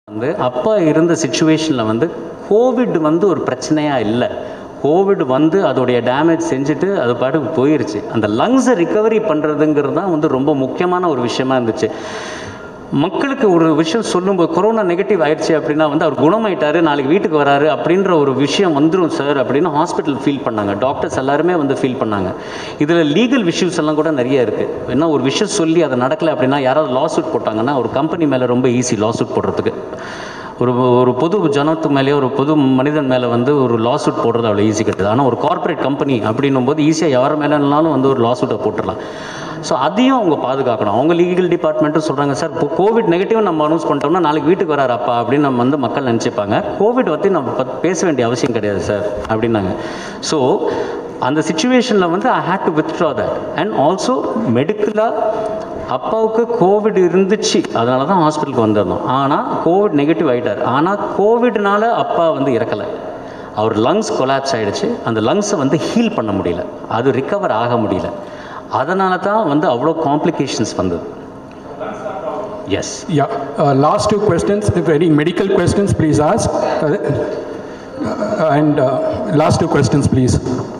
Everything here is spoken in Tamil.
வந்து அப்பா இருந்த சுச்சுவேஷனில் வந்து கோவிட் வந்து ஒரு பிரச்சனையாக இல்லை கோவிட் வந்து அதோடைய டேமேஜ் செஞ்சுட்டு அது பாட்டுக்கு போயிருச்சு அந்த லங்ஸை ரிகவரி பண்ணுறதுங்கிறது தான் வந்து ரொம்ப முக்கியமான ஒரு விஷயமா இருந்துச்சு மக்களுக்கு ஒரு விஷயம் சொல்லும்போது கொரோனா நெகட்டிவ் ஆயிடுச்சு அப்படின்னா வந்து அவர் குணமாயிட்டாரு நாளைக்கு வீட்டுக்கு வராரு அப்படின்ற ஒரு விஷயம் வந்துடும் சார் அப்படின்னு ஹாஸ்பிட்டல் ஃபீல் பண்ணாங்க டாக்டர்ஸ் எல்லாருமே வந்து ஃபீல் பண்ணாங்க இதில் லீகல் இஷ்யூஸ் எல்லாம் கூட நிறைய இருக்குது என்ன ஒரு விஷயம் சொல்லி அதை நடக்கலை அப்படின்னா யாராவது லாசூட் போட்டாங்கன்னா ஒரு கம்பெனி மேலே ரொம்ப ஈஸி லாசூட் போடுறதுக்கு ஒரு ஒரு பொது ஜனத்து மேலேயோ ஒரு பொது மனிதன் மேலே வந்து ஒரு லாசூட் போடுறது அவ்வளோ ஈஸி கிடையாது ஆனால் ஒரு கார்ப்பரேட் கம்பெனி அப்படின்னும் போது ஈஸியாக யார் மேலேனாலும் வந்து ஒரு லாசூட்டை போட்டுடலாம் ஸோ அதையும் அவங்க பாதுகாக்கணும் அவங்க லீகல் டிபார்ட்மெண்ட்டும் சொல்கிறாங்க சார் இப்போ கோவிட் நெகட்டிவ் நம்ம அனௌன்ஸ் பண்ணிட்டோம்னா நாளைக்கு வீட்டுக்கு வராரு அப்பா அப்படின்னு நம்ம வந்து மக்கள் நினச்சிப்பாங்க கோவிட் பற்றி நம்ம பத் பேச வேண்டிய அவசியம் கிடையாது சார் அப்படின்னாங்க ஸோ அந்த சுச்சுவேஷனில் வந்து I hate to withdraw that and also மெடிக்கலாக அப்பாவுக்கு கோவிட் இருந்துச்சு அதனால தான் ஹாஸ்பிட்டலுக்கு வந்திருந்தோம் ஆனால் கோவிட் நெகட்டிவ் ஆகிட்டார் ஆனால் கோவிட்னால அப்பா வந்து இறக்கலை அவர் லங்ஸ் கொலாப்ஸ் ஆகிடுச்சு அந்த லங்ஸை வந்து ஹீல் பண்ண முடியல அது ரிக்கவர் ஆக முடியல அதனால தான் வந்து அவ்வளோ காம்ப்ளிகேஷன்ஸ் வந்தது yes Yeah, uh, last two questions, if any medical questions, please ask. Uh, And uh, last two questions, please.